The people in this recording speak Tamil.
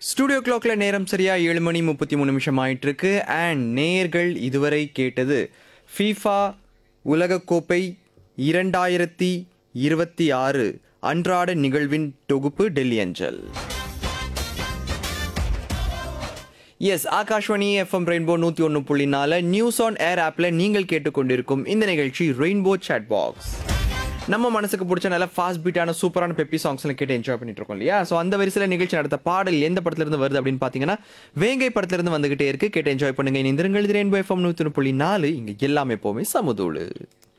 ஸ்டூடியோ கிளாக்ல நேரம் சரியா ஏழு மணி முப்பத்தி மூணு நிமிஷம் ஆயிட்டு இருக்கு அண்ட் நேர்கள் இதுவரை கேட்டது ஃபீஃபா உலகக்கோப்பை இரண்டாயிரத்தி இருபத்தி ஆறு அன்றாட நிகழ்வின் தொகுப்பு டெல்லி அஞ்சல் எஸ் ஆகாஷ்வாணி எஃப்எம் ரெயின்போ நூற்றி ஒன்று புள்ளி நாலு நியூஸ் ஆன் ஏர் ஆப்பில் நீங்கள் கேட்டுக்கொண்டிருக்கும் இந்த நிகழ்ச்சி ரெயின்போ சேட் பாக்ஸ் நம்ம மனசுக்கு பிடிச்ச நல்ல ஃபாஸ்ட் பீட்டான சூப்பரான பெப்பி சாங்ஸ்லாம் கேட்டு என்ஜாய் பண்ணிட்டு இருக்கோம் இல்லையா ஸோ அந்த வரிசையில் நிகழ்ச்சி நடத்த பாடல் எந்த படத்துல இருந்து வருது அப்படின்னு பார்த்தீங்கன்னா வேங்கை படத்துல இருந்து வந்துகிட்டே இருக்கு கேட்டு என்ஜாய் பண்ணுங்க இணைந்திருங்கள் இது ரெயின்போ எஃப்எம் நூற்றி ஒன்று புள்ளி நாலு இங்கே எல்லாமே எப்போவுமே சமுதூளு